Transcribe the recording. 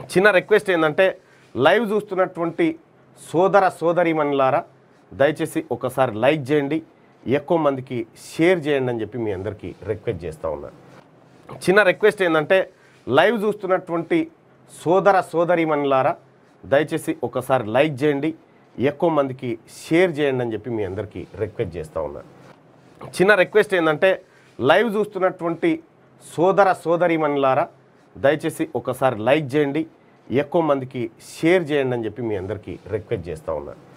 చిన్న రిక్వెస్ట్ ఏంటంటే లైవ్ చూస్తున్నటువంటి సోదర సోదరీమణులారా దయచేసి ఒకసారి లైక్ చేయండి ఎక్కువ మందికి షేర్ చేయండి అని చెప్పి మీ అందరికీ రిక్వెస్ట్ చేస్తూ ఉన్నాను చిన్న రిక్వెస్ట్ ఏంటంటే లైవ్ చూస్తున్నటువంటి సోదర సోదరీమణులారా దయచేసి ఒకసారి లైక్ చేయండి ఎక్కువ మందికి షేర్ చేయండి అని చెప్పి మీ అందరికీ రిక్వెస్ట్ చేస్తూ ఉన్నాను చిన్న రిక్వెస్ట్ ఏంటంటే లైవ్ చూస్తున్నటువంటి సోదర సోదరీమణులారా దయచేసి ఒకసారి లైక్ చేయండి ఎక్కువ మందికి షేర్ చేయండి అని చెప్పి మీ అందరికీ రిక్వెస్ట్ చేస్తూ ఉన్నాను